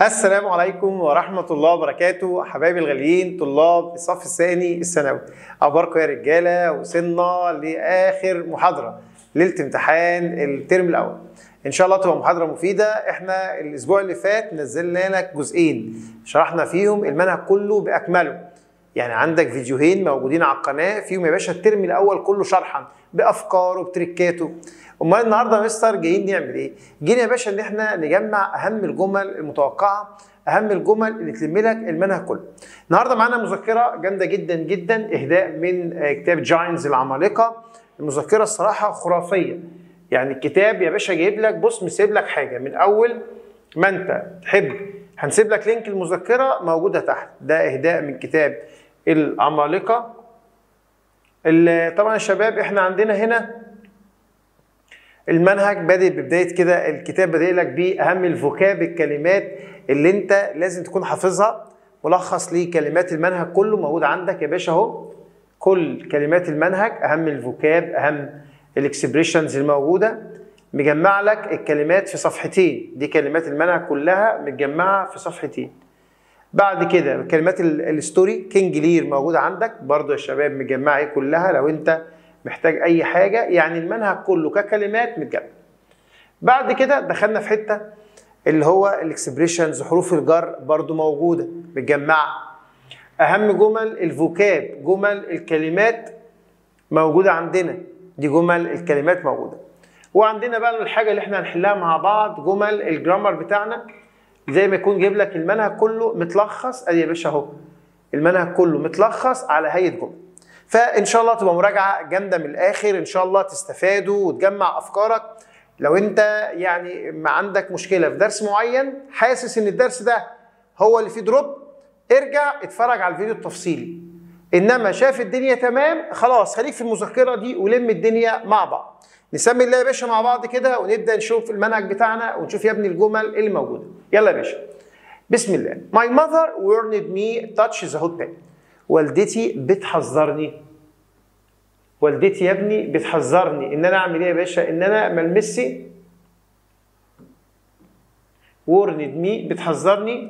السلام عليكم ورحمة الله وبركاته حبايبي الغاليين طلاب الصف الثاني الثانوي أخباركم يا رجالة وصلنا لآخر محاضرة ليلة امتحان الترم الأول إن شاء الله تبقى محاضرة مفيدة إحنا الأسبوع اللي فات نزلنا لك جزئين شرحنا فيهم المنهج كله بأكمله يعني عندك فيديوهين موجودين على القناة فيهم يا باشا الترم الأول كله شرحا بأفكاره بتركاته امال النهارده يا مستر جايين نعمل ايه؟ جينا يا باشا ان احنا نجمع اهم الجمل المتوقعه اهم الجمل اللي تلم لك المنهج كله. النهارده معانا مذكره جامده جدا جدا اهداء من كتاب جاينز العمالقه المذكره الصراحه خرافيه. يعني الكتاب يا باشا جايب لك بص مسيب لك حاجه من اول ما انت تحب هنسيب لك لينك المذكره موجوده تحت ده اهداء من كتاب العمالقه اللي طبعا يا شباب احنا عندنا هنا المنهج بادئ ببدايه كده الكتاب بادئ لك باهم الفوكاب الكلمات اللي انت لازم تكون حافظها ملخص لكلمات المنهج كله موجود عندك يا باشا اهو كل كلمات المنهج اهم الفوكاب اهم الاكسبريشنز الموجوده مجمع لك الكلمات في صفحتين دي كلمات المنهج كلها متجمعه في صفحتين بعد كده كلمات الستوري كينج لير موجوده عندك برضو يا شباب مجمعه ايه كلها لو انت محتاج اي حاجه يعني المنهج كله ككلمات متجمع بعد كده دخلنا في حته اللي هو الاكسبريشنز حروف الجر برضو موجوده متجمعه اهم جمل الفوكاب جمل الكلمات موجوده عندنا دي جمل الكلمات موجوده وعندنا بقى الحاجه اللي احنا هنحلها مع بعض جمل الجرامر بتاعنا زي ما يكون جايب لك المنهج كله متلخص ادي يا باشا اهو المنهج كله متلخص على هيئه جمل فان شاء الله تبقى مراجعه جامده من الاخر ان شاء الله تستفادوا وتجمع افكارك لو انت يعني ما عندك مشكله في درس معين حاسس ان الدرس ده هو اللي فيه دروب ارجع اتفرج على الفيديو التفصيلي انما شاف الدنيا تمام خلاص خليك في المذكره دي ولم الدنيا مع بعض نسمي الله يا باشا مع بعض كده ونبدا نشوف المنهج بتاعنا ونشوف يا ابني الجمل اللي موجوده يلا يا باشا بسم الله My mother warned me touch the hot pen والدتي بتحذرني والدتي يا ابني بتحذرني ان انا اعمل ايه يا باشا ان انا ما المسي warned me بتحذرني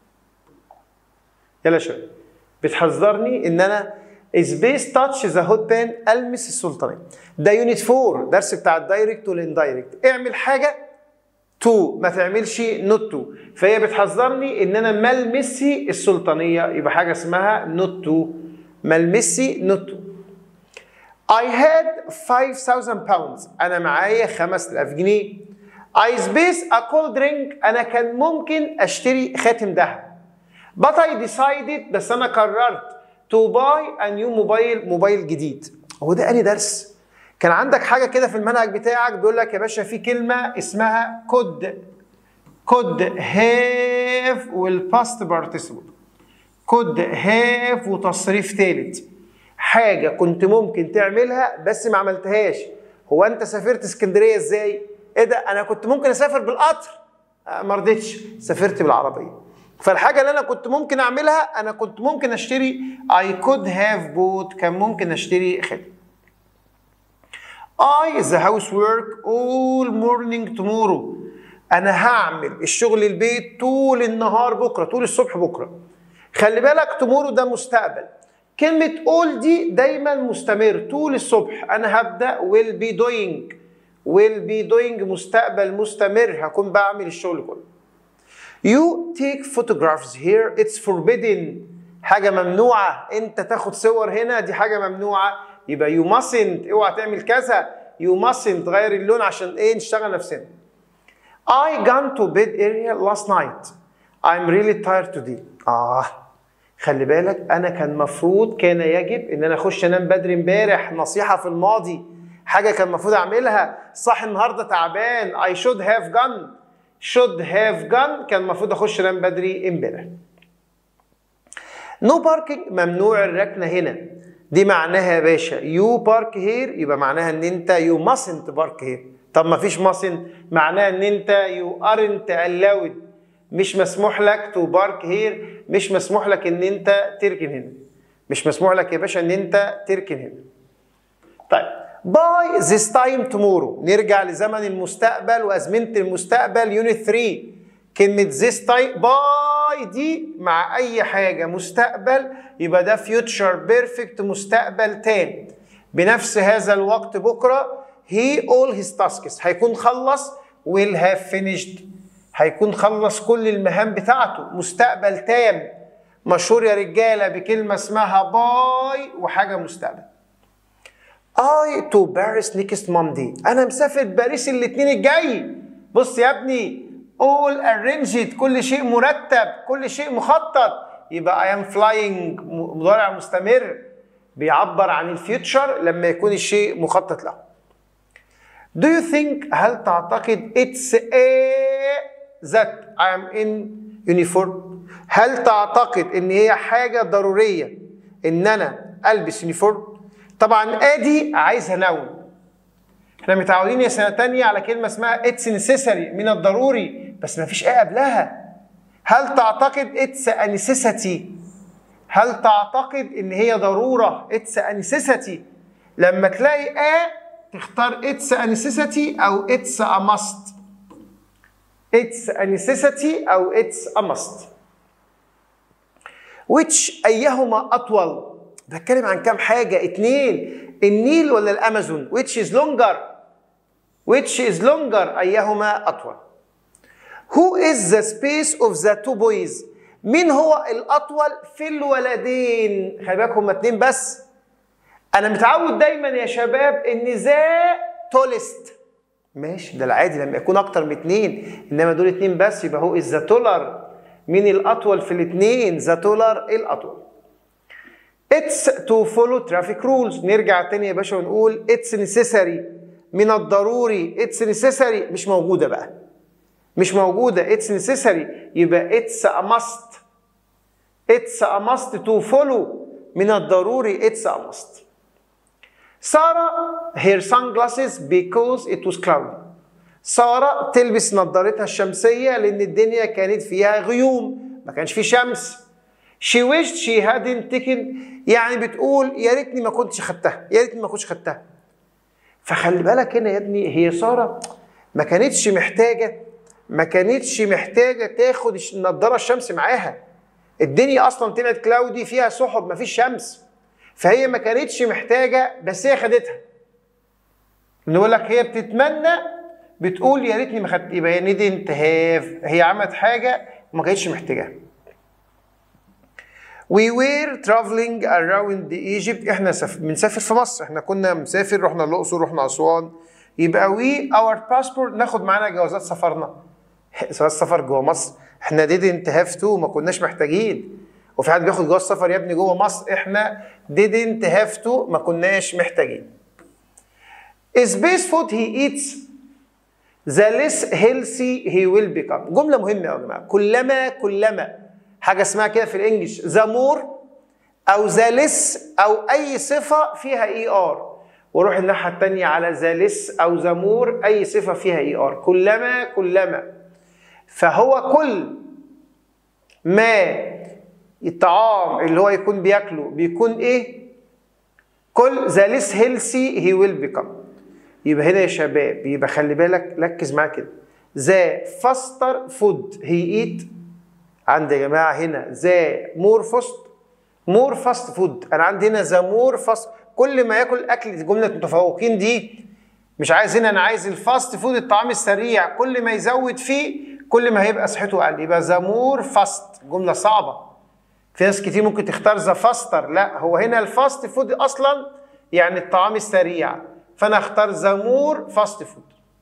يلا يا شباب بتحذرني ان انا سبيس تاتش ذا هوت بان المس السلطانيه ده يونت 4 درس بتاع الدايركت والاندايركت اعمل حاجه تو ما تعملش نوت تو فهي بتحذرني ان انا ملمسي السلطانيه يبقى حاجه اسمها نوت تو ملمسي نوت تو I had 5000 pounds انا معايا 5000 جنيه I space a cold drink انا كان ممكن اشتري خاتم ذهب but I decided بس انا قررت to buy a new موبايل موبايل جديد هو ده انهي درس كان عندك حاجه كده في المنهج بتاعك بيقول لك يا باشا في كلمه اسمها كود كود هاف والباست بارتيسيبل كود هاف وتصريف ثالث حاجه كنت ممكن تعملها بس ما عملتهاش هو انت سافرت اسكندريه ازاي ايه ده انا كنت ممكن اسافر بالقطر ما رضيتش سافرت بالعربيه فالحاجه اللي انا كنت ممكن اعملها انا كنت ممكن اشتري I could have bought كان ممكن اشتري خاتم I the housework all morning tomorrow انا هعمل الشغل البيت طول النهار بكره طول الصبح بكره خلي بالك tomorrow ده مستقبل كلمة all دي دايما مستمر طول الصبح انا هبدأ will be doing will be doing مستقبل مستمر هكون بعمل الشغل كله You take photographs here it's forbidden حاجة ممنوعة انت تاخد صور هنا دي حاجة ممنوعة يبقى you mustn't اوعى تعمل كذا you mustn't غير اللون عشان ايه نشتغل نفسنا I gone to bed earlier last night I'm really tired today اه خلي بالك انا كان مفروض كان يجب ان انا اخش انام بدري امبارح نصيحة في الماضي حاجة كان المفروض اعملها صح النهارده تعبان I should have gone should have gone كان المفروض اخش انام بدري امبارح نو no باركينج ممنوع الركنه هنا دي معناها يا باشا يو بارك هير يبقى معناها ان انت يو ماسنت بارك هير طب ما فيش ماسن معناها ان انت يو ارنت الاود مش مسموح لك تو بارك هير مش مسموح لك ان انت تركن هنا مش مسموح لك يا باشا ان انت تركن هنا طيب باي ذيس تايم تومورو نرجع لزمن المستقبل وازمنه المستقبل يونت 3 كلمة this time باي دي مع أي حاجة مستقبل يبقى ده future perfect مستقبل تام بنفس هذا الوقت بكرة he all his tasks هيكون خلص will have finished هيكون خلص كل المهام بتاعته مستقبل تام مشهور يا رجالة بكلمة اسمها باي وحاجة مستقبل I to Paris next Monday أنا مسافر باريس الاثنين الجاي بص يا ابني all arranged كل شيء مرتب كل شيء مخطط يبقى I am flying مضارع مستمر بيعبر عن الفيوتشر لما يكون الشيء مخطط له Do you think هل تعتقد it's a that I am in uniform هل تعتقد ان هي حاجة ضرورية ان انا البس يونيفورم طبعا ادي عايزها نون احنا متعودين يا سنة تانية على كلمة اسمها it's necessary من الضروري بس ما فيش ايه قبلها هل تعتقد it's a necessity هل تعتقد ان هي ضرورة it's a necessity لما تلاقي a تختار it's a necessity او it's a must it's a necessity او it's a must which ايهما اطول بتكلم عن كام حاجة اتنين النيل ولا الامازون which is longer which is longer ايهما اطول who is the space of the two boys مين هو الاطول في الولدين خلي بالك هما اتنين بس انا متعود دايما يا شباب ان ذا تولست ماشي ده العادي لما يكون اكتر من اتنين انما دول اتنين بس يبقى هو از ذا تولر مين الاطول في الاتنين ذا تولر الاطول It's to follow traffic rules نرجع تاني يا باشا ونقول it's necessary من الضروري it's necessary مش موجودة بقى مش موجودة it's necessary يبقى it's a must it's a must to follow من الضروري it's a must سارة her sunglasses because it was cloudy سارة تلبس نظارتها الشمسية لأن الدنيا كانت فيها غيوم ما كانش في شمس she wished she hadn't taken يعني بتقول يا ريتني ما كنتش خدتها يا ريتني ما كنتش خدتها فخلي بالك هنا يا ابني هي سارة ما كانتش محتاجة ما كانتش محتاجة تاخد النضارة الشمس معاها الدنيا أصلا طلعت كلاودي فيها سحب ما فيش شمس فهي ما كانتش محتاجة بس هي خدتها نقول لك هي بتتمنى بتقول يا ريتني ما خدت يبقى هي ندنت هاف هي عملت حاجة وما كانتش محتاجاها We were traveling around Egypt احنا سف... بنسافر في مصر احنا كنا مسافر رحنا الاقصر رحنا اسوان يبقى we our passport ناخد معانا جوازات سفرنا جواز سفر جوه مصر احنا didn't have to ما كناش محتاجين وفي حد بياخد جواز سفر يا ابني جوه مصر احنا didn't have to ما كناش محتاجين space food he eats the less healthy he will become جملة مهمة يا جماعة كلما كلما حاجة اسمها كده في الانجليش the more او the less او اي صفة فيها اي ار واروح الناحية التانية على the less او the more اي صفة فيها اي ار كلما كلما فهو كل ما الطعام اللي هو يكون بياكله بيكون ايه كل ذا ليس هيلثي هي ويل بيكم يبقى هنا يا شباب يبقى خلي بالك ركز معايا كده ذا فاستر فود هي ايت عندي يا جماعه هنا ذا مور فاست مور فاست فود انا عندي هنا ذا مور فاست كل ما ياكل اكل جمله متفوقين دي مش عايز هنا انا عايز الفاست فود الطعام السريع كل ما يزود فيه كل ما هيبقى صحته اقل يبقى ذا مور فاست جمله صعبه في ناس كتير ممكن تختار ذا فاستر لا هو هنا الفاست فود اصلا يعني الطعام السريع فانا اختار ذا مور فاست فود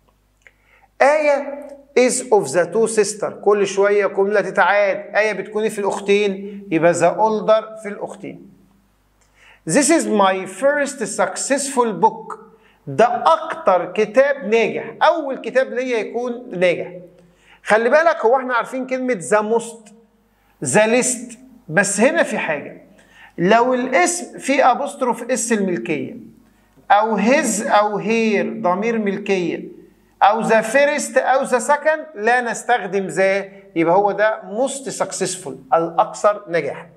آية is of the two sister كل شوية جملة تتعاد آية بتكون في الأختين يبقى the older في الأختين This is my first successful book ده أكتر كتاب ناجح أول كتاب ليا يكون ناجح خلي بالك هو احنا عارفين كلمة the most the list بس هنا في حاجة لو الاسم فيه أبوستروف اس الملكية أو هز أو هير ضمير ملكية أو ذا فيرست أو ذا سكند لا نستخدم ذا يبقى هو ده موست سكسسفول الأكثر نجاحا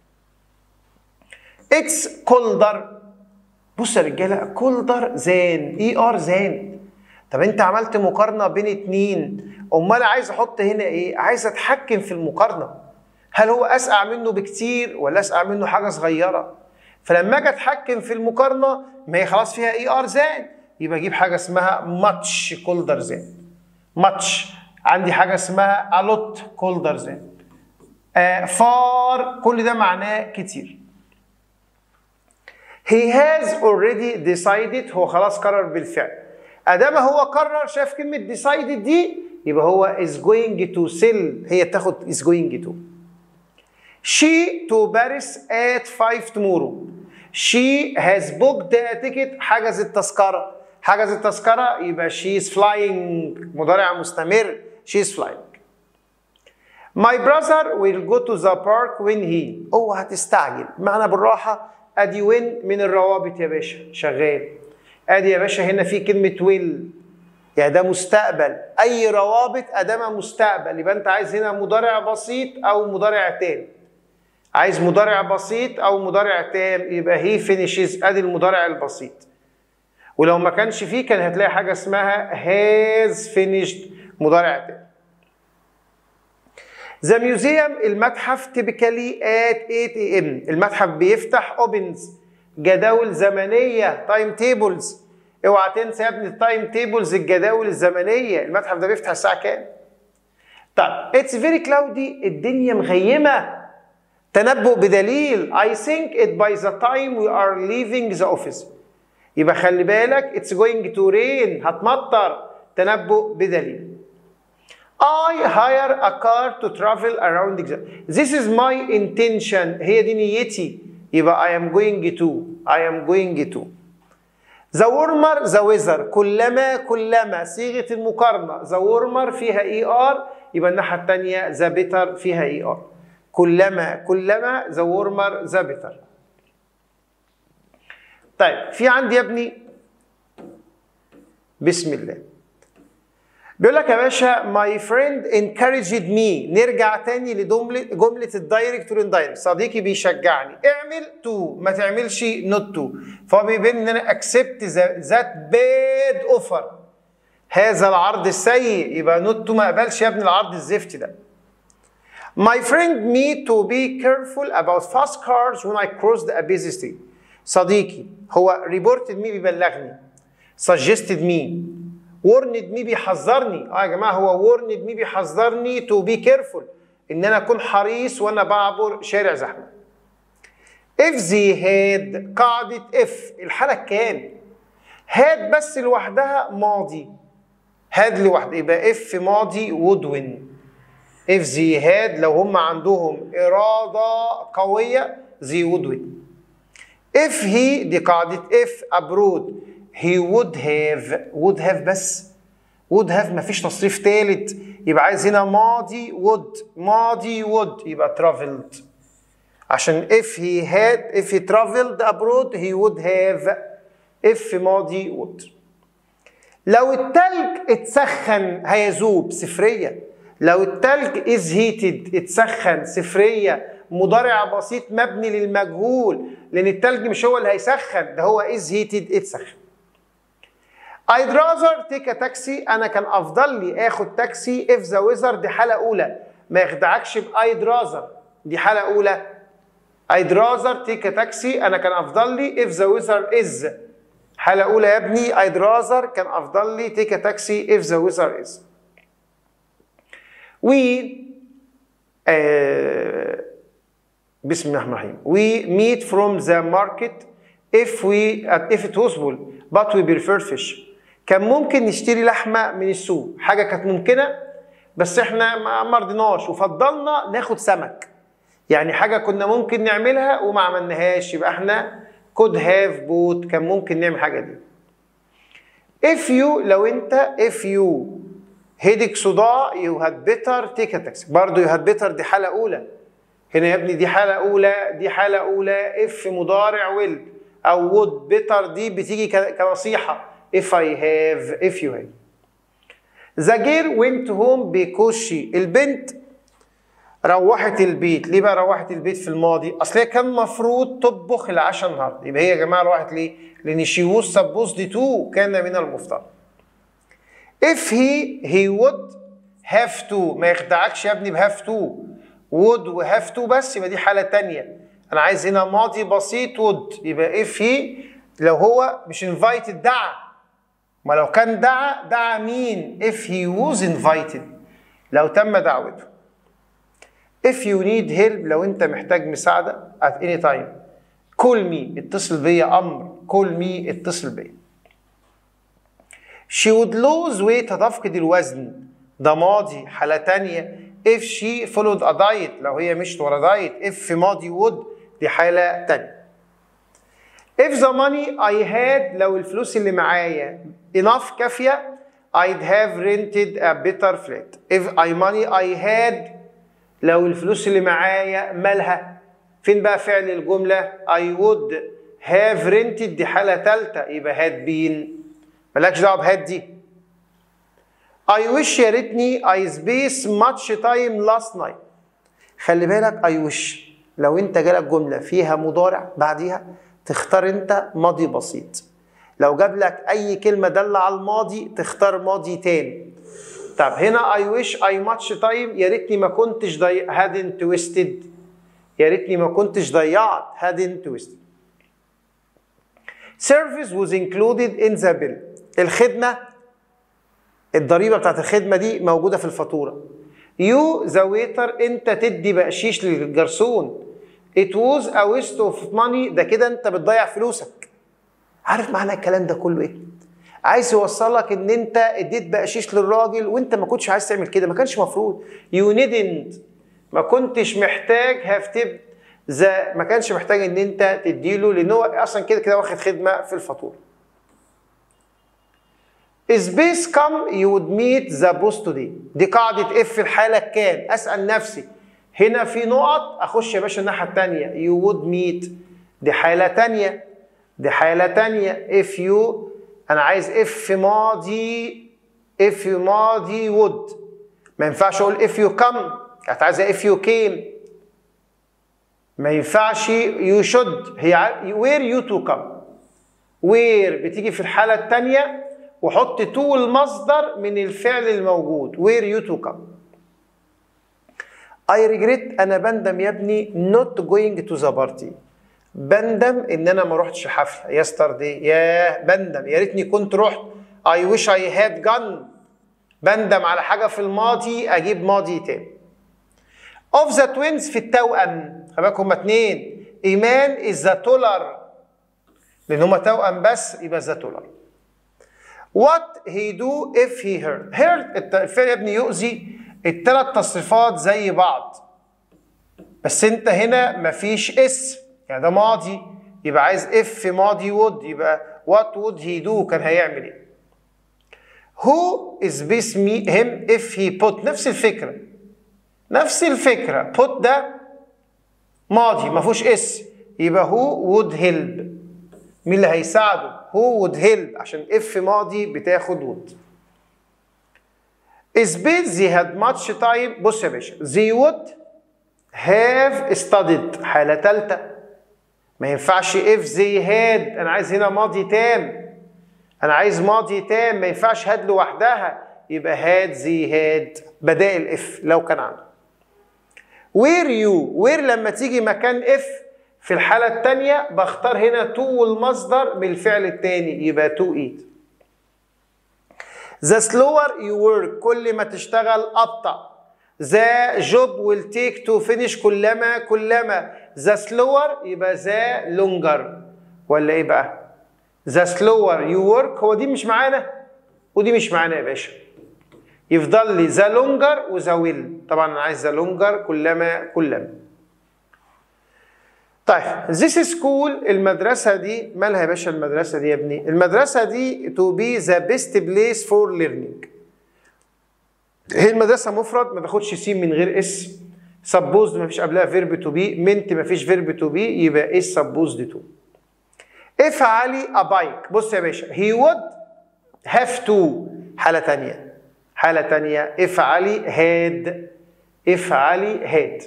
اتس كولدر بص يا رجاله كولدر زان اي ار زان طب انت عملت مقارنه بين اتنين امال عايز احط هنا ايه عايز اتحكم في المقارنه هل هو اسقع منه بكتير ولا اسقع منه حاجه صغيره فلما اجي اتحكم في المقارنه ما هي خلاص فيها اي ار زان يبقى اجيب حاجه اسمها ماتش كولدر زان ماتش عندي حاجه اسمها الوت كولدر زان آه فار كل ده معناه كتير He has already decided هو خلاص قرر بالفعل ادام هو قرر شاف كلمه decided دي يبقى هو is going to sell هي تاخد is going to she to Paris at 5 tomorrow she has booked a ticket حجزت تذكره حجزت تذكره يبقى she is flying مضارع مستمر she is flying My brother will go to the park when he اوعى هتستعجل معنى بالراحه ادي وين من الروابط يا باشا شغال ادي يا باشا هنا في كلمه ويل يعني ده مستقبل اي روابط ادامها مستقبل يبقى انت عايز هنا مضارع بسيط او مضارع تام عايز مضارع بسيط او مضارع تام يبقى هي فينيشز ادي المضارع البسيط ولو ما كانش فيه كان هتلاقي حاجه اسمها هاز فينيشد مضارع تام ذا ميوزيوم المتحف تيبيكالي ات 8 ام المتحف بيفتح اوبنز جداول زمنيه تايم تيبلز اوعى تنسى يا ابني التايم تيبلز الجداول الزمنيه المتحف ده بيفتح الساعه كام طيب اتس فيري كلاودي الدنيا مغيمه تنبؤ بدليل I think it by the time we are leaving the office يبقى خلي بالك it's going to rain هتمطر تنبؤ بدليل I hire a car to travel around the This is my intention هي دي نيتي يبقى I am going to I am going to The warmer the weather كلما كلما صيغة المقارنة the warmer فيها ER يبقى الناحية الثانية the better فيها ER كلما كلما the warmer the better طيب في عندي يا ابني بسم الله بيقول لك يا باشا my friend encouraged me نرجع تاني لجملة جملة الدايركت والاندايركت صديقي بيشجعني اعمل تو ما تعملش نوت تو فهو بيبين ان انا accept ذات باد اوفر هذا العرض السيء يبقى نوت تو ما اقبلش يا ابني العرض الزفت ده My friend me to be careful about fast cars when I crossed a busy street. صديقي هو reported me بيبلغني suggested me warned me بيحذرني اه يا جماعه هو warned me بيحذرني to be careful ان انا اكون حريص وانا بعبر شارع زحمه if they had قاعده if الحاله كان had بس لوحدها ماضي had لوحدها يبقى if ماضي would win if they had لو هم عندهم إرادة قوية they would win if he دي قاعدة if abroad he would have would have بس would have مفيش تصريف تالت يبقى عايز هنا ماضي would ماضي would يبقى traveled عشان if he had if he traveled abroad he would have if ماضي would لو التلج اتسخن هيذوب صفريه لو التلج از هيتد اتسخن صفريه مضارع بسيط مبني للمجهول لان التلج مش هو اللي هيسخن ده هو از هيتد اتسخن I'd rather take a taxi انا كان افضل لي اخد تاكسي if the weather دي حاله اولى ما يخدعكش ب I'd rather دي حاله اولى I'd rather take a taxi انا كان افضل لي if the weather is حاله اولى يا ابني I'd rather كان افضل لي take a taxi if the weather is we uh, بسم الله الرحمن الرحيم we meet from the market if we if it possible but we prefer fish كان ممكن نشتري لحمه من السوق حاجه كانت ممكنه بس احنا ما رضيناش وفضلنا ناخد سمك يعني حاجه كنا ممكن نعملها وما عملناهاش يبقى احنا could have bought كان ممكن نعمل حاجه دي if you لو انت if you هيدك صداع يو هاد بيتر تيك ا تاكسي برضه يو هاد بيتر دي حاله اولى هنا يا ابني دي حاله اولى دي حاله اولى اف مضارع ويل او وود بيتر دي بتيجي كنصيحه if I have if you have The girl went home because she البنت روحت البيت ليه بقى روحت البيت في الماضي اصل هي كان المفروض تطبخ العشاء النهارده يبقى هي يا جماعه روحت ليه لان she was supposed to كان من المفترض if he he would have to ما يخدعكش يا ابني بهاف تو would وهاف تو بس يبقى دي حالة تانية أنا عايز هنا ماضي بسيط would يبقى if he لو هو مش invited دعا ما لو كان دعا دعا مين if he was invited لو تم دعوته if you need help لو انت محتاج مساعدة at any time call me اتصل بيا امر call me اتصل بيا she would lose weight هتفقد الوزن ده ماضي حالة تانية if she followed a diet لو هي مشت ورا دايت if في ماضي would دي حالة تانية if the money I had لو الفلوس اللي معايا enough كافية I'd have rented a better flat if I money I had لو الفلوس اللي معايا مالها فين بقى فعل الجملة I would have rented دي حالة تالتة يبقى had been مالكش دعوة بهاد دي I wish يا ريتني I space much time last night خلي بالك I wish لو انت جالك جملة فيها مضارع بعديها تختار انت ماضي بسيط لو جاب لك اي كلمة دالة على الماضي تختار ماضي تاني طب هنا I wish I much time يا ريتني ما كنتش ضي... hadn't twisted يا ريتني ما كنتش ضيعت hadn't twisted service was included in the bill الخدمة الضريبة بتاعت الخدمة دي موجودة في الفاتورة يو ذا ويتر انت تدي بقشيش للجرسون it was a waste of money ده كده انت بتضيع فلوسك عارف معنى الكلام ده كله ايه عايز يوصلك ان انت اديت بقشيش للراجل وانت ما كنتش عايز تعمل كده ما كانش مفروض يو نيدنت ما كنتش محتاج هافتب ذا ما كانش محتاج ان انت تديله لان هو اصلا كده كده واخد خدمه في الفاتوره سبيس كم you would meet the boss today دي قاعدة اف في الحالة كان اسأل نفسي هنا في نقط اخش يا باشا الناحية التانية you would meet دي حالة تانية دي حالة تانية if you انا عايز اف في ماضي if في ماضي would ما ينفعش اقول if you come كانت عايزة if you came ما ينفعش you should هي where you to come where بتيجي في الحالة التانية وحط تو المصدر من الفعل الموجود where you to come I regret انا بندم يا ابني not going to the party بندم ان انا ما رحتش الحفله yesterday ياه بندم يا ريتني كنت رحت I wish I had gone بندم على حاجه في الماضي اجيب ماضي تاني of the twins في التوأم خلي بالك هما اتنين ايمان is the taller لان هما توأم بس يبقى the taller What he do if he hurt hurt الفعل يا ابني يؤذي الثلاث تصريفات زي بعض بس انت هنا مفيش اس يعني ده ماضي يبقى عايز اف في ماضي would يبقى what would he do كان هيعمل ايه who is this me him if he put نفس الفكرة نفس الفكرة put ده ماضي ما فيهوش اس يبقى who would help مين اللي هيساعده who would help عشان اف ماضي بتاخد would is busy had much time بص يا باشا they would have studied حالة تالتة ما ينفعش if they had انا عايز هنا ماضي تام انا عايز ماضي تام ما ينفعش had لوحدها يبقى had they had بدائل اف لو كان عنده where you where لما تيجي مكان if في الحالة التانية بختار هنا to والمصدر من الفعل التاني يبقى to eat the slower you work كل ما تشتغل أبطأ the job will take to finish كلما كلما the slower يبقى the longer ولا ايه بقى the slower you work هو دي مش معانا ودي مش معانا يا باشا يفضل لي the longer و the will طبعا انا عايز the longer كلما كلما طيب this school المدرسة دي مالها يا باشا المدرسة دي يا ابني؟ المدرسة دي to be the best place for learning. هي المدرسة مفرد ما تاخدش سين من غير اس supposed ما فيش قبلها verb to be meant ما فيش verb to be يبقى is supposed to. if علي a bike بص يا باشا he would have to حالة تانية حالة تانية if علي had if علي had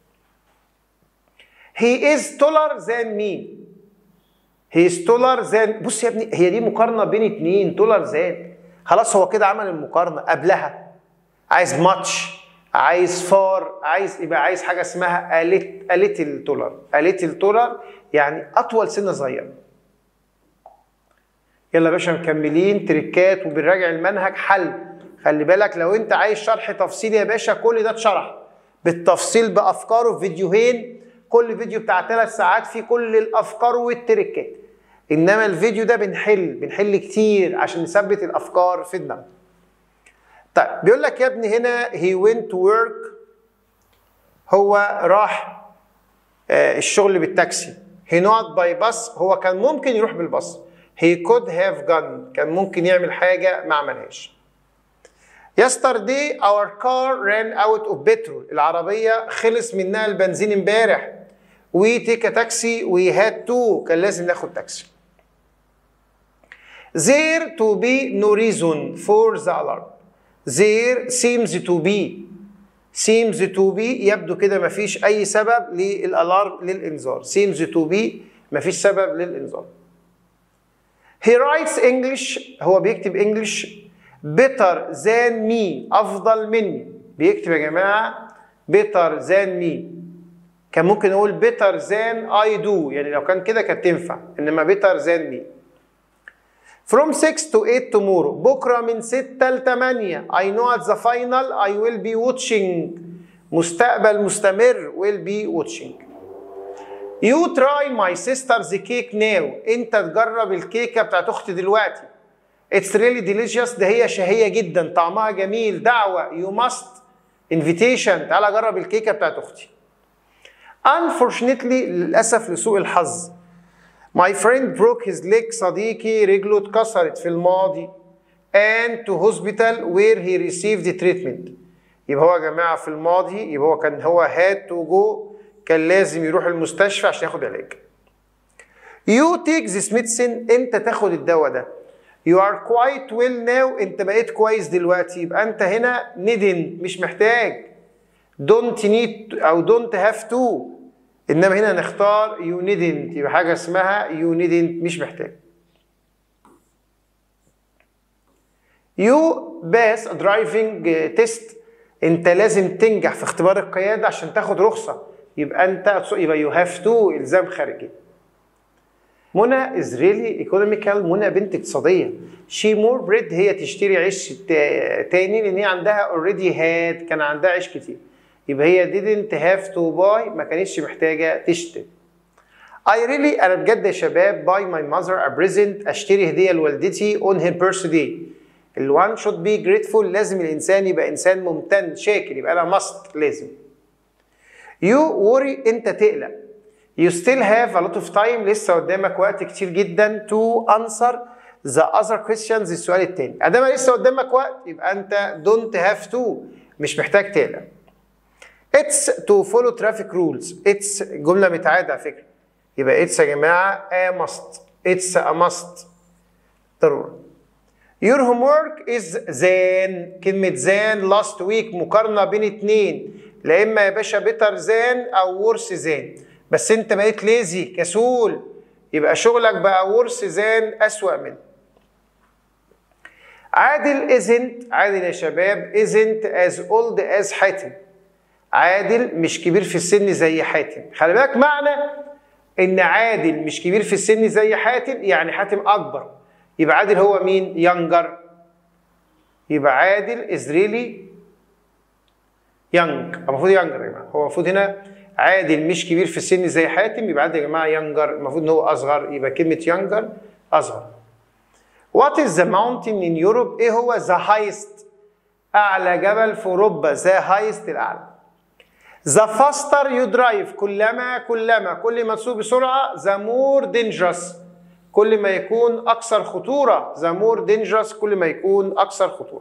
he is taller than me he is taller than بص يا ابني هي دي مقارنه بين اتنين taller than خلاص هو كده عمل المقارنه قبلها عايز ماتش عايز فار عايز يبقى عايز حاجه اسمها اليت اليتل تولر اليتل تولر يعني اطول سنه صغيره يلا يا باشا مكملين تريكات وبنراجع المنهج حل خلي بالك لو انت عايز شرح تفصيلي يا باشا كل ده اتشرح بالتفصيل بافكاره في فيديوهين كل فيديو بتاع ثلاث ساعات فيه كل الافكار والتريكات انما الفيديو ده بنحل بنحل كتير عشان نثبت الافكار في دماغنا طيب بيقول لك يا ابني هنا he went to work هو راح آه الشغل بالتاكسي he not by bus هو كان ممكن يروح بالباص he could have gone كان ممكن يعمل حاجة ما عملهاش yesterday our car ran out of petrol العربية خلص منها البنزين امبارح we take a taxi we had to كان لازم ناخد تاكسي there to be no reason for the alarm there seems to be seems to be يبدو كده مفيش أي سبب للألارم للإنذار seems to be مفيش سبب للإنذار he writes English هو بيكتب English better than me أفضل مني بيكتب يا جماعة better than me كان ممكن نقول better than I do يعني لو كان كده كانت تنفع إنما better than me From 6 to 8 tomorrow بكرة من 6 ل 8 I know at the final I will be watching مستقبل مستمر will be watching You try my sister's cake now انت تجرب الكيكة بتاعت اختي دلوقتي It's really delicious ده هي شهية جدا طعمها جميل دعوة you must invitation تعالى جرب الكيكة بتاعت اختي Unfortunately للأسف لسوء الحظ My friend broke his leg صديقي رجله اتكسرت في الماضي and to hospital where he received treatment يبقى هو يا جماعة في الماضي يبقى هو كان هو had to go كان لازم يروح المستشفى عشان ياخد علاج You take this medicine انت تاخد الدواء ده You are quite well now انت بقيت كويس دلوقتي يبقى انت هنا ندن مش محتاج don't need او don't have to انما هنا نختار you needn't يبقى حاجه اسمها you needn't مش محتاج you pass a driving test انت لازم تنجح في اختبار القياده عشان تاخد رخصه يبقى انت يبقى you have to الزام خارجي منى is really economical منى بنت اقتصاديه she more bread هي تشتري عيش تاني لان هي عندها already had كان عندها عيش كتير يبقى هي didn't have to buy ما كانتش محتاجة تشتري. I really أنا بجد يا شباب buy my mother a present أشتري هدية لوالدتي on her birthday. ال one should be grateful لازم الإنسان يبقى إنسان ممتن شاكر يبقى أنا must لازم. You worry أنت تقلق. You still have a lot of time لسه قدامك وقت كتير جدا to answer the other questions السؤال التاني. أدام لسه قدامك وقت يبقى أنت don't have to مش محتاج تقلق. It's to follow traffic rules. It's جملة متعادة على فكرة. يبقى it's يا جماعة a must. It's a must. ضرورة. Your homework is than كلمة than last week مقارنة بين اتنين لا إما يا باشا better than أو worse than بس أنت بقيت ليزي كسول يبقى شغلك بقى worse than أسوأ منه. عادل isn't عادل يا شباب isn't as old as حاتم. عادل مش كبير في السن زي حاتم خلي بالك معنى ان عادل مش كبير في السن زي حاتم يعني حاتم اكبر يبقى عادل هو مين يونجر يبقى عادل از ريلي يونج المفروض يونجر يا جماعه هو المفروض هنا عادل مش كبير في السن زي حاتم يبقى عادل يا جماعه يونجر المفروض ان هو اصغر يبقى كلمه يونجر اصغر What is the mountain in Europe؟ ايه هو the highest؟ اعلى جبل في اوروبا the highest الاعلى The faster you drive كلما كلما كل ما تسوق بسرعة the more dangerous كل ما يكون أكثر خطورة the more dangerous كل ما يكون أكثر خطورة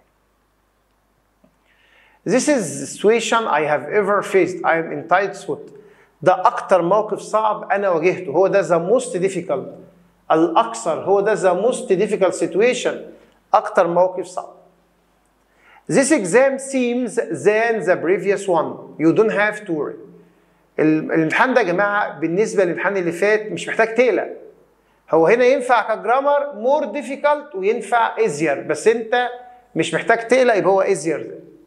This is the situation I have ever faced I am in tight sweat ده أكتر موقف صعب أنا واجهته هو ده the most difficult الأكثر هو ده the most difficult situation أكتر موقف صعب This exam seems than the previous one. You don't have to worry. الامتحان ده يا جماعة بالنسبة للامتحان اللي فات مش محتاج تقلق. هو هنا ينفع كجرامر more difficult وينفع easier بس انت مش محتاج تقلق يبقى هو easier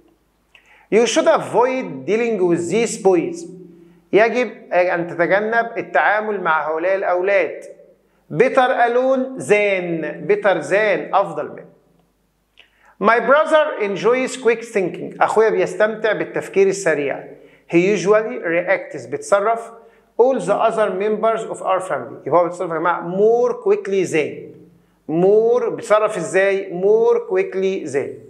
You should avoid dealing with these boys. يجب أن تتجنب التعامل مع هؤلاء الأولاد. Better alone than better than أفضل من. My brother enjoys quick thinking. أخويا بيستمتع بالتفكير السريع. He usually reacts بيتصرف all the other members of our family. يبقى هو بيتصرف يا جماعة more quickly than. more بيتصرف ازاي؟ more quickly than.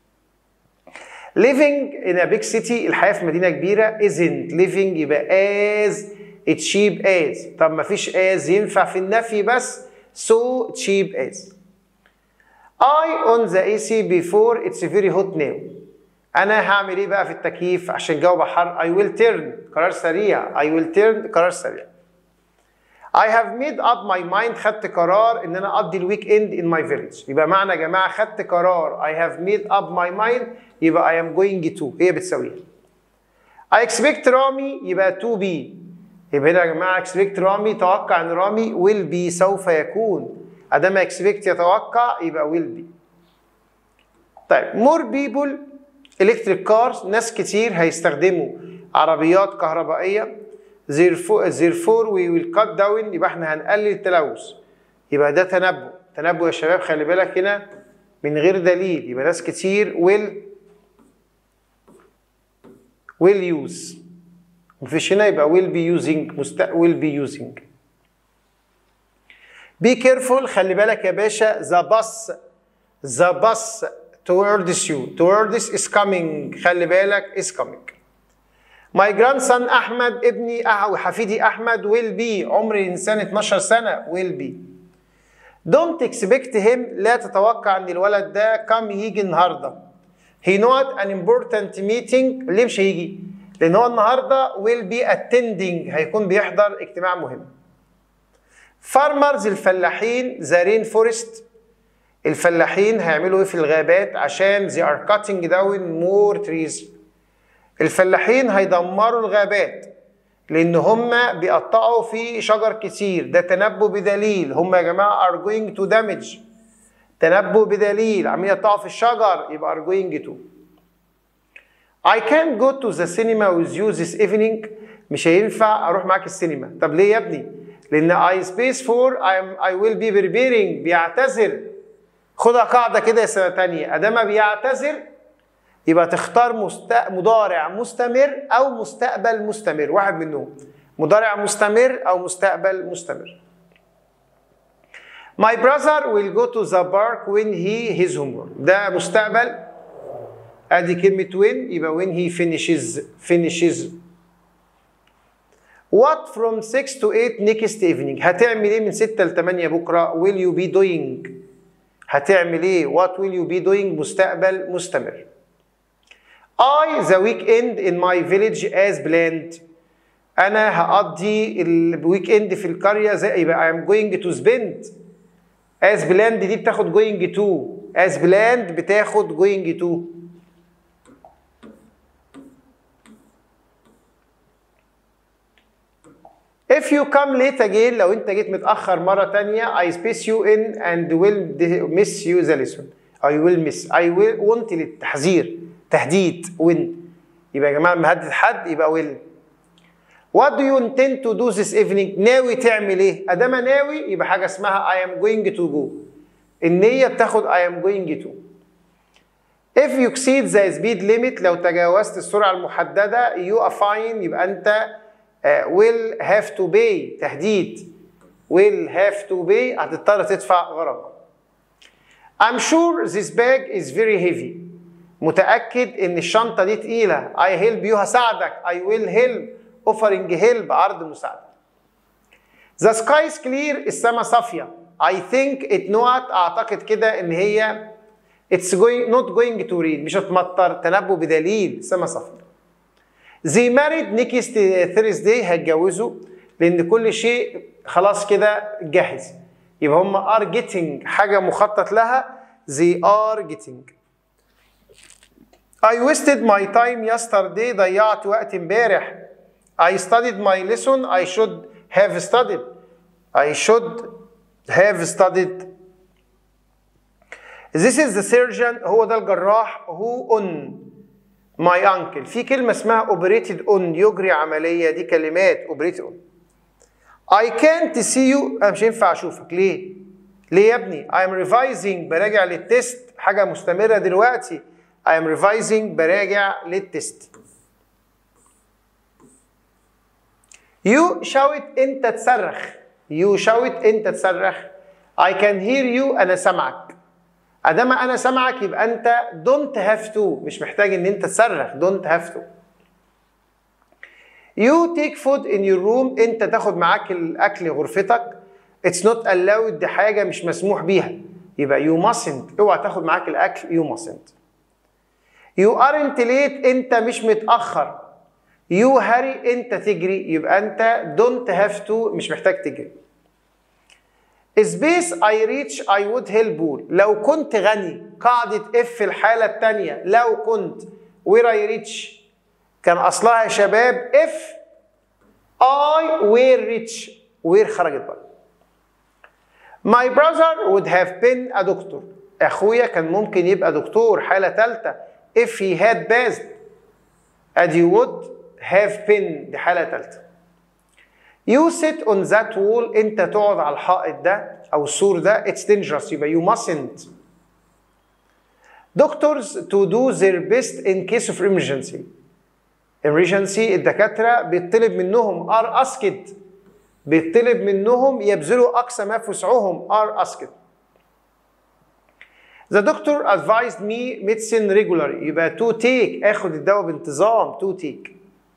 living in a big city الحياة في مدينة كبيرة isn't living يبقى as cheap as طب ما فيش as ينفع في النفي بس so cheap as I on the AC before it's very hot now أنا هعمل إيه بقى في التكييف عشان الجو حر I will turn قرار سريع I will turn قرار سريع I have made up my mind خدت قرار ان انا اقضي الويك اند in my village يبقى معنى يا جماعه خدت قرار I have made up my mind يبقى I am going to هي بتساويها I expect رامي يبقى to be يبقى هنا يا جماعه expect رامي توقع ان رامي will be سوف يكون ادام expect يتوقع يبقى will be طيب more people electric cars ناس كتير هيستخدموا عربيات كهربائيه therefore we will cut down يبقى احنا هنقلل التلوث يبقى ده تنبؤ تنبؤ يا شباب خلي بالك هنا من غير دليل يبقى ناس كتير will will use مفيش هنا يبقى will be using مست will be using be careful خلي بالك يا باشا the bus the bus towards you towards is coming خلي بالك is coming My grandson أحمد ابني أو حفيدي أحمد will be عمر الإنسان 12 سنة will be Don't expect him لا تتوقع أن الولد ده come يجي النهاردة He not an important meeting ليه مش هيجي؟ لأن هو النهاردة will be attending هيكون بيحضر اجتماع مهم Farmers الفلاحين the rainforest الفلاحين هيعملوا ايه في الغابات عشان they are cutting down more trees الفلاحين هيدمروا الغابات لان هم بيقطعوا في شجر كتير ده تنبؤ بدليل هم يا جماعه are going to damage تنبؤ بدليل عمالين يقطعوا في الشجر يبقى are going to I can't go to the cinema with you this evening مش هينفع اروح معاك السينما طب ليه يا ابني لان I space for I, am, I will be preparing بيعتذر خدها قاعده كده يا سنه تانية ادام بيعتذر يبقى تختار مست... مضارع مستمر او مستقبل مستمر واحد منهم مضارع مستمر او مستقبل مستمر My brother will go to the park when he his homework ده مستقبل ادي كلمة when يبقى when he finishes finishes What from 6 to 8 next evening هتعمل ايه من 6 ل 8 بكره will you be doing هتعمل ايه what will you be doing مستقبل مستمر I the weekend in my village as planned انا هقضي الويك اند في القريه زي يبقى I am going to spend as planned دي بتاخد going to as planned بتاخد going to If you come late again لو انت جيت متأخر مرة تانية I space you in and will miss you the lesson I will miss I will want للتحذير تهديد when يبقى يا جماعة مهدد حد يبقى will What do you intend to do this evening ناوي تعمل ايه ادام ناوي يبقى حاجة اسمها I am going to go النية بتاخد I am going to If you exceed the speed limit لو تجاوزت السرعة المحددة you are fine يبقى انت Uh, will have to pay تهديد will have to pay هتضطر تدفع غرامة I'm sure this bag is very heavy متأكد إن الشنطة دي تقيلة I help you هساعدك I will help offering help عرض مساعدة The sky is clear السماء صافية I think it not أعتقد كده إن هي it's going not going to rain مش هتمطر تنبؤ بدليل السماء صافية زي ماريد نيكست ثيرزداي هيتجوزوا لان كل شيء خلاص كده جاهز يبقى هم ار جيتنج حاجه مخطط لها زي ار جيتنج I wasted my time yesterday ضيعت وقت امبارح I studied my lesson I should have studied I should have studied This is the surgeon هو ده الجراح who on my uncle في كلمة اسمها operated on يجري عملية دي كلمات operated on I can't see you أنا مش هينفع أشوفك ليه؟ ليه يا ابني؟ I am revising براجع للتست حاجة مستمرة دلوقتي I am revising براجع للتست You shout أنت تصرخ You shout أنت تصرخ I can hear you أنا سامعك ادام انا سامعك يبقى انت don't have to مش محتاج ان انت تصرخ don't have to You take food in your room انت تاخد معاك الاكل غرفتك It's not allowed دي حاجه مش مسموح بيها يبقى you mustn't اوعى تاخد معاك الاكل you mustn't You aren't late انت مش متاخر You hurry انت تجري يبقى انت don't have to مش محتاج تجري سبيس اي ريتش اي وود هيلب لو كنت غني قاعدة اف في الحالة الثانية لو كنت وير اي ريتش كان اصلها يا شباب اف اي وير ريتش وير خرجت بقى My brother would have been a doctor اخويا كان ممكن يبقى دكتور حالة ثالثة if he had passed ادي would have been دي حالة ثالثة You sit on that wall انت تقعد على الحائط ده او السور ده it's dangerous يبقى you mustn't Doctors to do their best in case of emergency emergency الدكاترة بيطلب منهم are asked بيطلب منهم يبذلوا أقصى ما في وسعهم are asked The doctor advised me medicine regularly يبقى to take اخد الدواء بانتظام to take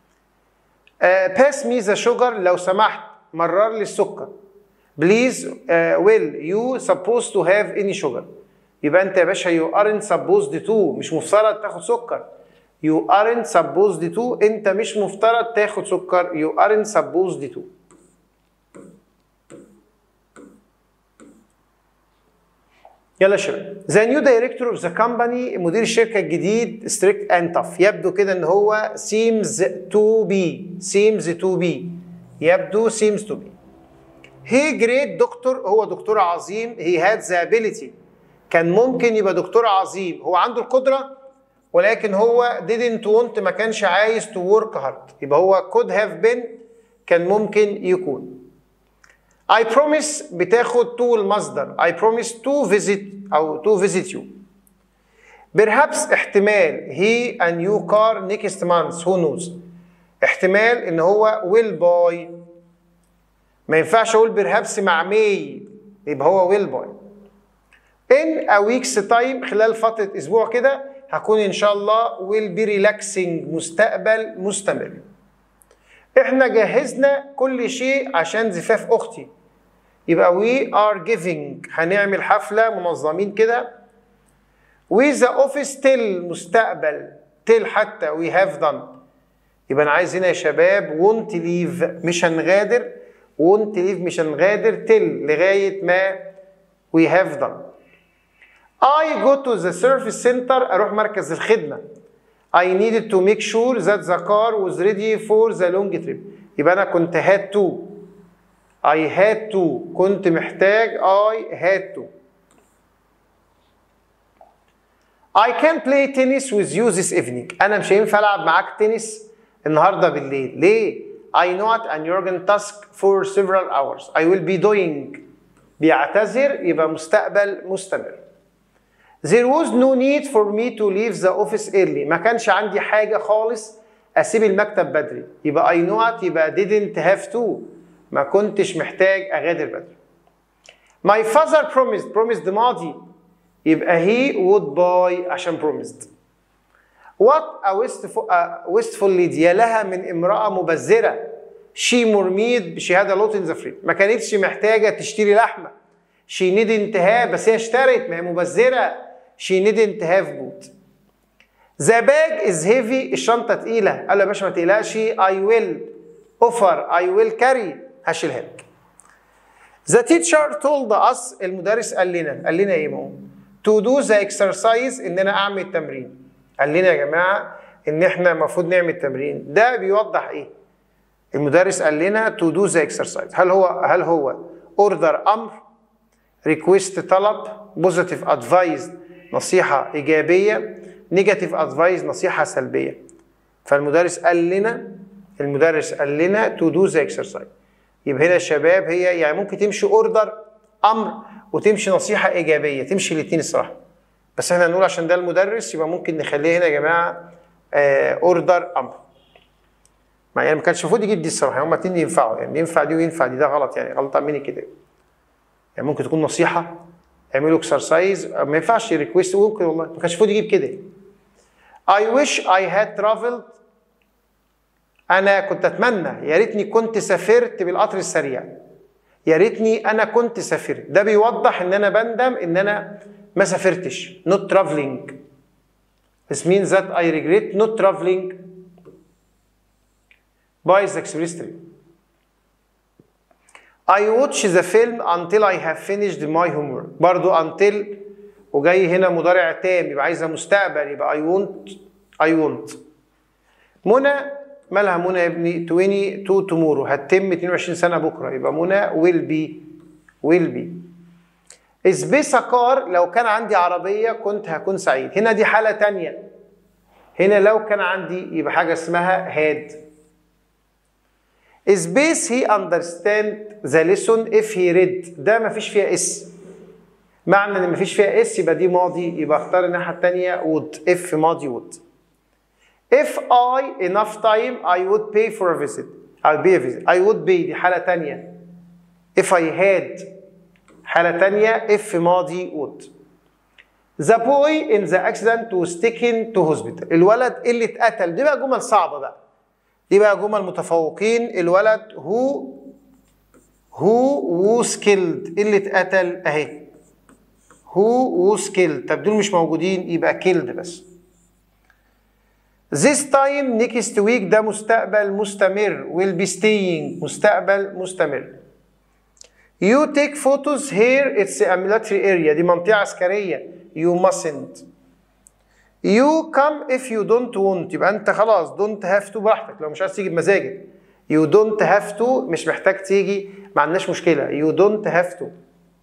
باس مي ذا شوجر لو سمحت مرر لي السكر بليز ويل يو supposed to have any sugar يبقى انت يا باشا يو aren't supposed to مش مفترض تاخد سكر يو aren't supposed to انت مش مفترض تاخد سكر يو aren't supposed to يلا يا شباب ذا نيو دايركتور اوف ذا كومباني مدير الشركه الجديد ستريكت اند tough يبدو كده ان هو seems to be seems to be يبدو seems to be هي جريت دكتور هو دكتور عظيم هي هاد ذا ability كان ممكن يبقى دكتور عظيم هو عنده القدره ولكن هو didn't want ما كانش عايز to work hard يبقى هو could have been كان ممكن يكون I promise بتاخد to المصدر I promise to visit أو to visit you perhaps احتمال he a new car next month who knows احتمال ان هو will buy ما ينفعش اقول perhaps مع may يبقى هو will buy in a week's time خلال فترة اسبوع كده هكون ان شاء الله will be relaxing مستقبل مستمر احنا جهزنا كل شيء عشان زفاف اختي يبقى we are giving هنعمل حفلة منظمين كده with the office till مستقبل till حتى we have done يبقى انا عايز هنا يا شباب won't leave مش هنغادر won't leave مش هنغادر till لغاية ما we have done I go to the service center اروح مركز الخدمة I needed to make sure that the car was ready for the long trip يبقى انا كنت had to I had to كنت محتاج I had to I can play tennis with you this evening أنا مش هينفع ألعب معاك تنس النهاردة بالليل ليه؟ I not an urgent task for several hours I will be doing بيعتذر يبقى مستقبل مستمر There was no need for me to leave the office early ما كانش عندي حاجة خالص أسيب المكتب بدري يبقى I not يبقى didn't have to ما كنتش محتاج أغادر بدري My father promised promised ماضي يبقى he would buy عشان promised What a wasteful, a wasteful lady يا لها من امرأة مبذرة she مرميد she had a lot in the fridge ما كانتش محتاجة تشتري لحمة she didn't have بس هي اشترت ما هي مبذرة she didn't have boot The bag is heavy الشنطة تقيلة قال له يا باشا ما تقلقش I will offer I will carry هشيلها لك The teacher told us المدرس قال لنا قال لنا ايه ما هو to do the exercise ان انا اعمل تمرين قال لنا يا جماعه ان احنا المفروض نعمل تمرين ده بيوضح ايه المدرس قال لنا to do the exercise هل هو هل هو order امر request طلب positive advice نصيحه ايجابيه نيجاتيف ادفايس نصيحه سلبيه فالمدرس قال لنا المدرس قال لنا تو دو ذا اكسرسايز يبقى هنا يا شباب هي يعني ممكن تمشي اوردر امر وتمشي نصيحه ايجابيه تمشي الاثنين الصراحه بس احنا هنقول عشان ده المدرس يبقى ممكن نخليه هنا يا جماعه اوردر امر ما يعني ما كانش المفروض يجيب دي الصراحه هما الاثنين ينفعوا يعني ينفع دي وينفع دي ده غلط يعني غلطه مني كده يعني ممكن تكون نصيحه اعملوا اكسرسايز ما ينفعش ريكويست ممكن والله ما كانش المفروض يجيب كده I wish I had traveled انا كنت اتمنى يا ريتني كنت سافرت بالقطر السريع يا ريتني انا كنت سافرت ده بيوضح ان انا بندم ان انا ما سافرتش not traveling This means that I regret not traveling by the express train. I watch the film until I have finished my homework. برضو until وجاي هنا مضارع تام يبقى عايزها مستقبل يبقى I want I want. منى مالها منى يا ابني 22 tomorrow هتتم 22 سنة بكرة يبقى منى will be will be. سبيس كار لو كان عندي عربية كنت هكون سعيد هنا دي حالة تانية هنا لو كان عندي يبقى حاجة اسمها had سبيس he understand the lesson if he read ده مفيش فيها اس معنى ان مفيش فيها اس يبقى دي ماضي يبقى اختار الناحية التانية would if ماضي would if I enough time I would pay for a visit I'll pay a visit I would pay دي حالة تانية if I had حالة تانية if ماضي would The boy in the accident was taken to hospital الولد اللي اتقتل دي بقى جمل صعبة بقى دي بقى جمل متفوقين الولد who who was killed اللي اتقتل اهي who was killed طب دول مش موجودين يبقى killed بس This time next week ده مستقبل مستمر will be staying مستقبل مستمر You take photos here it's a military area دي منطقة عسكرية you mustn't You come if you don't want يبقى انت خلاص don't have to براحتك لو مش عايز تيجي بمزاجك You don't have to مش محتاج تيجي ما عندناش مشكلة You don't have to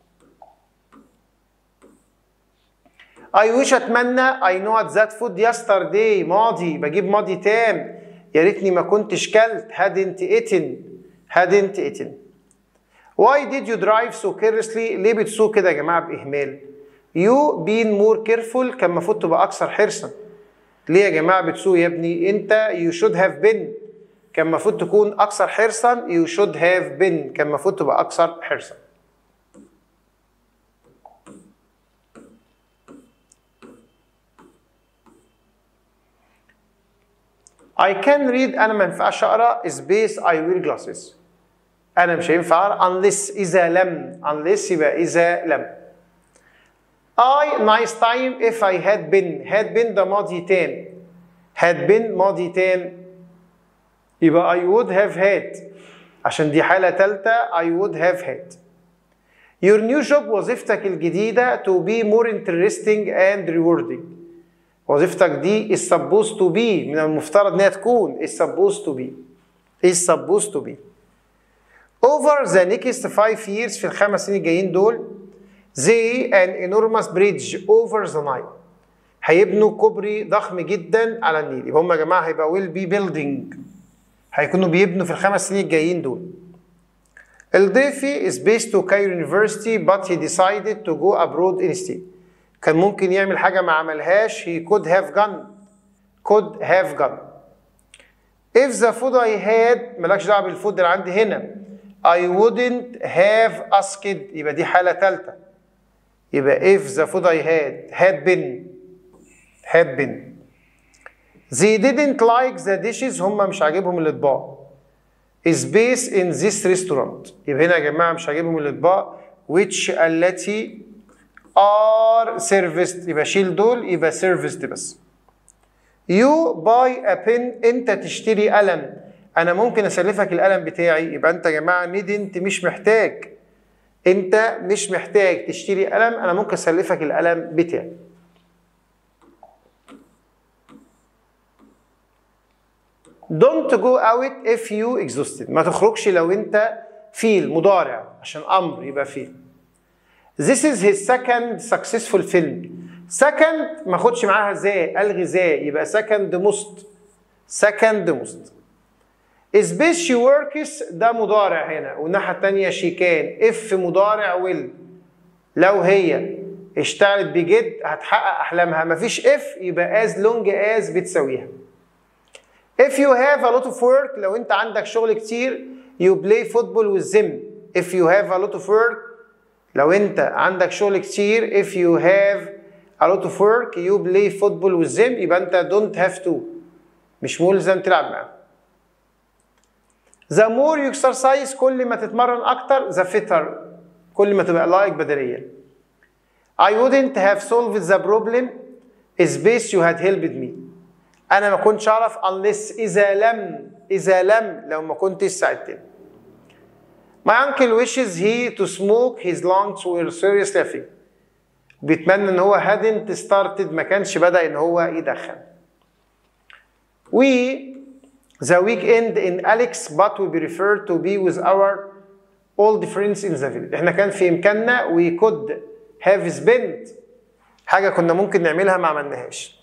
I wish اتمنى I know at that food yesterday ماضي بجيب ماضي تام يا ريتني ما كنتش كلت hadn't eaten hadn't eaten Why did you drive so carelessly ليه بتسوق كده يا جماعة بإهمال You being more careful كان المفروض تبقى أكثر حرصا ليه يا جماعة بتسوق يا ابني أنت you should have been كان المفروض تكون أكثر حرصا you should have been كان المفروض تبقى أكثر حرصا I can read أنا ما ينفعش أقرأ space I wear glasses أنا مش هينفع أقرأ unless إذا لم unless يبقى إذا لم I nice time if I had been had been ده ماضي تام had been ماضي تام يبقى I would have had عشان دي حالة تالتة I would have had Your new job وظيفتك الجديدة to be more interesting and rewarding وظيفتك دي is supposed to be من المفترض انها تكون is supposed to be is supposed to be over the next five years في الخمس سنين الجايين دول they an enormous bridge over the Nile هيبنوا كوبري ضخم جدا على النيل يبقى هم يا جماعه هيبقى will be building هيكونوا بيبنوا في الخمس سنين الجايين دول الضيفي is based to Cairo University but he decided to go abroad instead كان ممكن يعمل حاجة ما عملهاش he could have gone could have gone if the food I had مالكش دعوة بالفود اللي عندي هنا I wouldn't have asked يبقى دي حالة ثالثة يبقى if the food I had had been had been they didn't like the dishes هم مش عاجبهم الأطباق space in this restaurant يبقى هنا يا جماعة مش عاجبهم الأطباق which التي are serviced يبقى شيل دول يبقى serviced بس you buy a pen انت تشتري قلم انا ممكن اسلفك القلم بتاعي يبقى انت يا جماعه ندنت مش محتاج انت مش محتاج تشتري قلم انا ممكن اسلفك القلم بتاعي don't go out if you exhausted ما تخرجش لو انت فيل مضارع عشان امر يبقى فيل This is his second successful film سكند ما اخدش معاها ذا الغي ذا يبقى سكند موست سكند موست سبيس شي وركس ده مضارع هنا والناحيه الثانيه شي كان اف مضارع ويل لو هي اشتغلت بجد هتحقق احلامها مفيش اف يبقى از لونج از بتساويها if you have a lot of work لو انت عندك شغل كتير you play football with them if you have a lot of work لو انت عندك شغل كتير if you have a lot of work you play football with them يبقى انت don't have to مش ملزم تلعب معاهم the more you exercise كل ما تتمرن اكتر the fitter كل ما تبقى لايك بدنيا I wouldn't have solved the problem space you had helped me انا ما كنتش اعرف unless اذا لم اذا لم لو ما كنتش ساعدتني My uncle wishes he to smoke his lungs were seriously affected. بيتمنى ان هو hadn't started ما كانش بدأ ان هو يدخن. We the weekend in Alex but we prefer to be with our old friends in the village. احنا كان في امكاننا we could have spent حاجة كنا ممكن نعملها ما عملناهاش.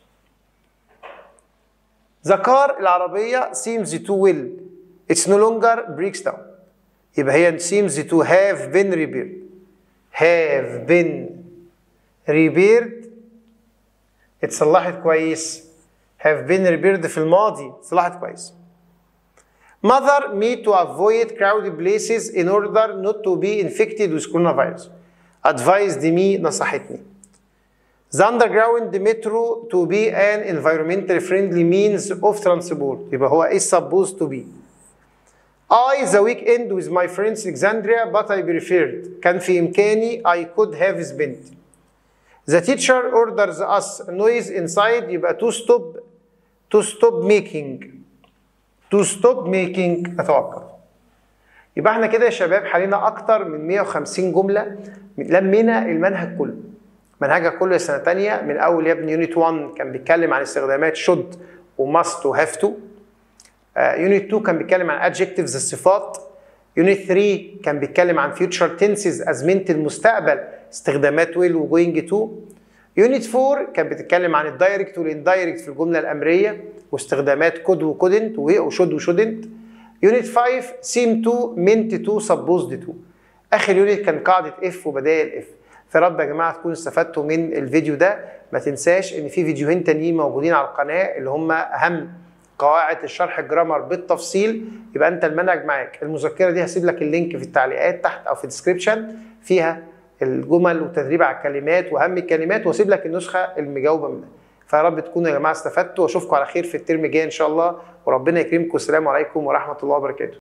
The car العربية seems to will. It's no longer breaks down. يبقى هي seems to have been repaired. Have been repaired. اتصلحت كويس. Have been repaired في الماضي. اتصلحت كويس. Mother me to avoid crowded places in order not to be infected with coronavirus. Advised me نصحتني. The underground metro to be an environmentally friendly means of transport يبقى هو is supposed to be I the weekend with my friends Alexandria but I preferred كان في إمكاني I could have spent The teacher orders us noise inside يبقى to stop to stop making to stop making أتوقف يبقى احنا كده يا شباب حلينا أكتر من 150 جملة لمينا المنهج كله منهجك كله سنه تانية من اول يا ابني يونت 1 كان بيتكلم عن استخدامات should وماست وهاف تو يونت 2 كان بيتكلم عن adjectives الصفات يونت 3 كان بيتكلم عن future tenses ازمنه المستقبل استخدامات will وجوينج تو يونت 4 كان بيتكلم عن الدايركت والاندايركت في الجمله الامريه واستخدامات could وكودنت وشود وشودنت يونت 5 seem to meant to supposed to اخر يونت كان قاعده اف وبدائل اف فرب يا جماعه تكونوا استفدتوا من الفيديو ده ما تنساش ان في فيديوهين تانيين موجودين على القناه اللي هم اهم قواعد الشرح الجرامر بالتفصيل يبقى انت المنهج معاك المذكره دي هسيب لك اللينك في التعليقات تحت او في الديسكربشن فيها الجمل والتدريب على الكلمات واهم الكلمات واسيب لك النسخه المجاوبه منها فيا رب تكونوا يا جماعه استفدتوا واشوفكم على خير في الترم الجاي ان شاء الله وربنا يكرمكم والسلام عليكم ورحمه الله وبركاته